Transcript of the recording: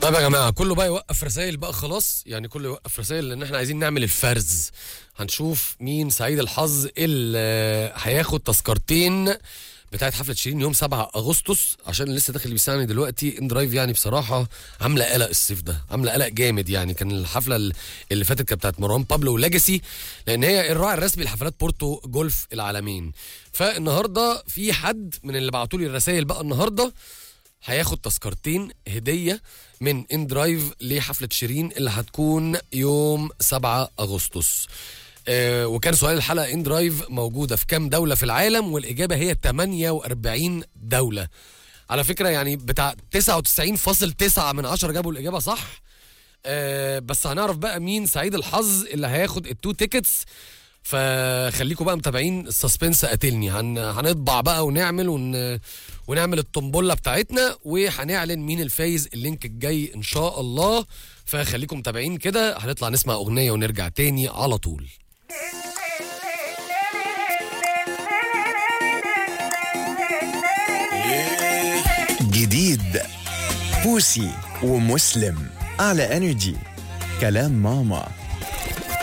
طيب يا جماعه كله بقى يوقف رسائل بقى خلاص يعني كله يوقف رسائل لان احنا عايزين نعمل الفرز هنشوف مين سعيد الحظ اللي هياخد تذكرتين بتاعت حفله شيرين يوم 7 اغسطس عشان لسه داخل بيساعدني دلوقتي ان درايف يعني بصراحه عامله قلق الصيف ده عامله قلق جامد يعني كان الحفله اللي فاتت كانت بتاعت مروان بابلو ولاجاسي لان هي الراعي الرسمي لحفلات بورتو جولف العالمين فالنهارده في حد من اللي بعتوا لي الرسائل بقى النهارده هياخد تذكرتين هديه من ان درايف لحفله شيرين اللي هتكون يوم 7 اغسطس آه وكان سؤال الحلقه ان درايف موجوده في كام دوله في العالم والاجابه هي 48 دوله على فكره يعني بتاع 99.9 من 10 جابوا الاجابه صح آه بس هنعرف بقى مين سعيد الحظ اللي هياخد التو تيكتس فخليكم بقى متابعين السسبنس قاتلني هن... هنطبع بقى ونعمل ون... ونعمل الطنبله بتاعتنا وهنعلن مين الفايز اللينك الجاي ان شاء الله فخليكم متابعين كده هنطلع نسمع اغنيه ونرجع تاني على طول جديد بوسي ومسلم على انرجي كلام ماما